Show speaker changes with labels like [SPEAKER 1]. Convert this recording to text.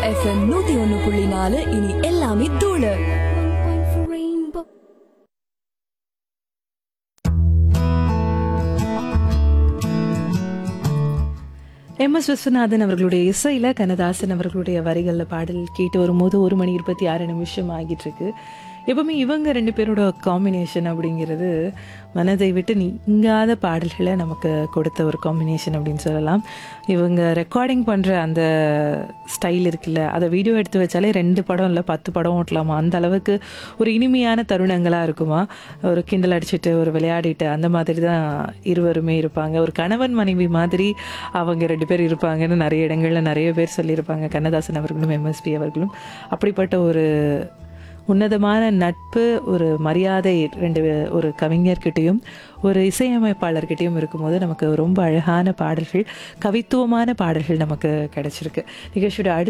[SPEAKER 1] FM நூத்தி ஒன்னு புள்ளி நாலு இனி எல்லாமே தூளு
[SPEAKER 2] எம் எஸ் விஸ்வநாதன் அவர்களுடைய இசையில் கண்ணதாசன் அவர்களுடைய வரிகளில் பாடல் கேட்டு வரும்போது ஒரு மணி இருபத்தி ஆறு நிமிஷம் ஆகிட்டு இருக்கு எப்பவுமே இவங்க ரெண்டு பேரோட காம்பினேஷன் அப்படிங்கிறது மனதை விட்டு நீங்காத பாடல்களை நமக்கு கொடுத்த ஒரு காம்பினேஷன் அப்படின்னு சொல்லலாம் இவங்க ரெக்கார்டிங் பண்ணுற அந்த ஸ்டைல் இருக்குல்ல அதை வீடியோ எடுத்து வச்சாலே ரெண்டு படம் இல்லை பத்து படம் ஓட்டலாமா அந்த அளவுக்கு ஒரு இனிமையான தருணங்களாக இருக்குமா ஒரு கிண்டல் அடிச்சுட்டு ஒரு விளையாடிட்டு அந்த மாதிரி தான் இருவருமே இருப்பாங்க ஒரு கணவன் மனைவி மாதிரி அவங்க ரெண்டு பேர் இருப்பாங்கன்னு நிறைய இடங்களில் நிறைய பேர் சொல்லியிருப்பாங்க கண்ணதாசன் அவர்களும் எம்எஸ்பி அவர்களும் அப்படிப்பட்ட ஒரு உன்னதமான நட்பு ஒரு மரியாதை ரெண்டு பே- ஒரு கவிஞர்கிட்டையும் ஒரு இசையமைப்பாளர்கிட்டையும் இருக்கும்போது நமக்கு ரொம்ப அழகான பாடல்கள் கவித்துவமான பாடல்கள் நமக்கு கிடைச்சிருக்கு நிகழ்ச்சியோட அடுத்த